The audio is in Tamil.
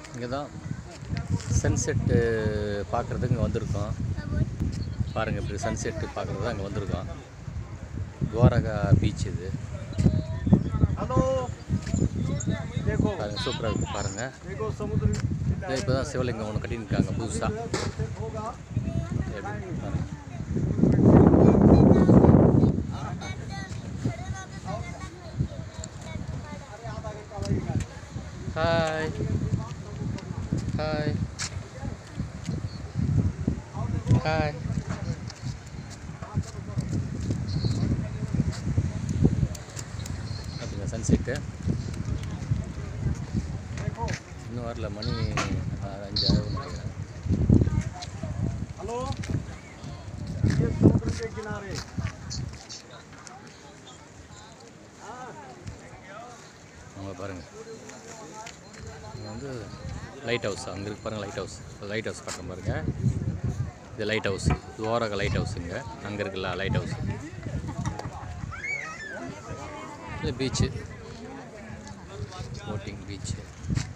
இங்கே தான் சன்செட்டு பார்க்குறதுக்கு இங்கே வந்திருக்கோம் பாருங்கள் இப்படி சன்செட்டு பார்க்குறது தான் இங்கே வந்திருக்கோம் துவாரகா பீச் இது हेलो देखो பாருங்கள் சூப்பராக இருக்குது பாருங்கள் देखो समुद्र இதோ இப்போ தான் சிவலிங்கம் ஒன்று கட்டியிருக்காங்க புதுசாக होगा பாருங்கள் ஹாய் ஹாய் ஹாய் அப்படிங்க சன்செட்டு இன்னும் வரல மணி ஆறு, அஞ்சு ஆகும் நினைக்கிறேன் हेलो ये समुद्र के किनारे அங்கே பாருங்கள் இங்கே வந்து லைட் ஹவுஸ் அங்கே இருக்கு பாருங்கள் லைட் ஹவுஸ் லைட் ஹவுஸ் காட்டுறேன் பாருங்கள் இது lighthouse Dwarka lighthouse இங்கே அங்கே இருக்குல்ல லைட் ஹவுஸ் இது பீச்சு போட்டிங் பீச்சு